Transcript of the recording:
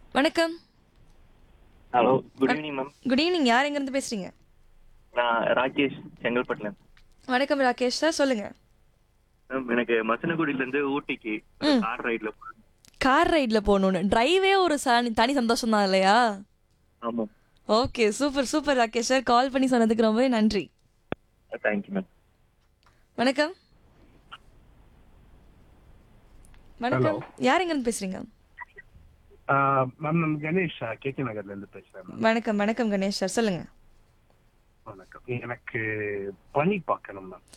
வணக்கம் hello good evening ma'am good evening யார் எங்கேருந்து பேசுறீங்க நான் ராகேஷ் செங்கல்பட்டுல வணக்கம் ராகேஷ் சார் சொல்லுங்க மேம் எனக்கு மசனகுடியில இருந்து ஊட்டிக்கு கார் ரைட்ல கார் ரைடில் போகணுன்னு டிரைவே ஒரு சனி- தனி சந்தோஷம் தான் இல்லையா ஆமா okay super super Rakesh sir call பண்ணி சொன்னதுக்கு ரொம்பவே நன்றி தேங்க்யூ மேம் வணக்கம் வணக்கம் யார் எங்கேருந்து பேசுறீங்க மேம் நான் கணேஷ் கே கே நகர்ல இருந்து பேசுறேன் மேம் வணக்கம் வணக்கம் கணேஷ் சார் சொல்லுங்க வணக்கம் எனக்கு பனி பார்க்கணும் மேம்